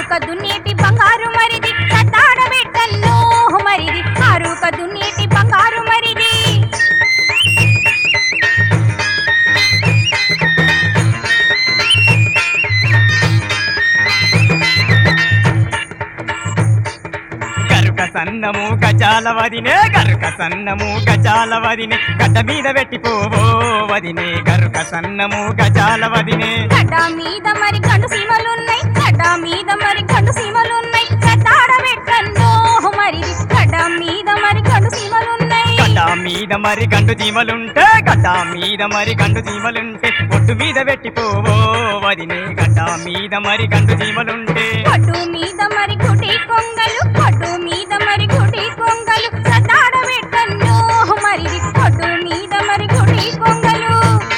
ఆరుక దున్నేటి బంగారు మరిది సత్తాడబెట్టన్నో మరిది ఆరుక దున్నేటి బంగారు మరిది గరుక సన్నము గజాల వదినే గరుక సన్నము గజాల వదినే గడ్డ మీద పెట్టిపోవో వదినే గరుక సన్నము గజాల వదినే గడ్డ మీద మరి గండు సీమలున్నాయి గడ్డ మీద మరి గండు సీమలున్నాయి సత్తాడబెట్టన్నో మరిది గడ్డ మీద మరి గండు సీమలున్నాయి గడ్డ మీద మరి గండు జీమలుంటే గడ్డ మీద మరి గండు జీమలుంటే ఒట్టు మీద పెట్టిపోవో వదినే గడ్డ మీద మరి గండు జీమలుంటే పట్టు మీద మరి గుడి కొంగలు పట్టు మీద మరి గుడి కొంగలు సతాడబెట్టన్నో మరి పట్టు మీద మరి గుడి కొంగలు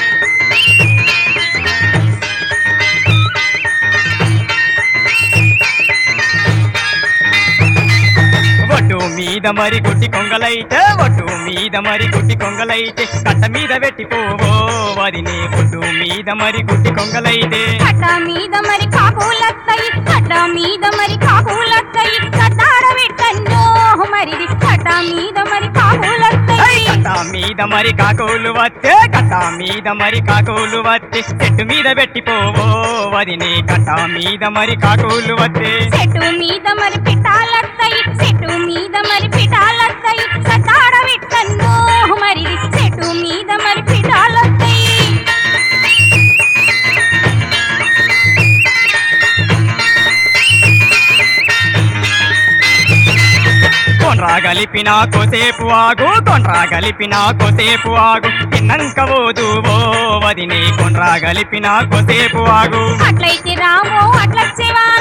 ఒడ్డు మీద మరి గుడ్డి కొంగలైతే ఒడ్డు మీద మరి గుడ్డి కొంగలైతే కట్ట మీద పెట్టిపోవో వదినే ఒడ్డు మీద మరి గుడ్డి కొంగలైతే కట్ట మీద మరి కాకులత్తయి కట్ట మీద మరి కాకులత్తయి సతాడబెట్టన్నో మరి కట్ట మీద మరి ఐ కాకులత్తయి కట్ట మీద మరి కాకులు వస్తే కట్ట మీద మరి కాకులు వస్తే చెట్టు మీద పెట్టిపోవో వదినే కట్ట మీద మరి కాకులు వస్తే చెట్టు మీద మరి పిటాలత్తయి చెట్టు మీద మరి పిటాలత్తయి సతాడబెట్టన్నో మరి చెట్టు మీద మరి పిటాలత్తయి కొండ్రా గలిపిన కోసేపు ఆగు కొండ్రా గలిపిన కోసేపు ఆగు తిన్నంక పోదు ఓ వదినే కొండ్రా గలిపిన కోసేపు ఆగు అట్లయితే రామో అట్లచ్చేవా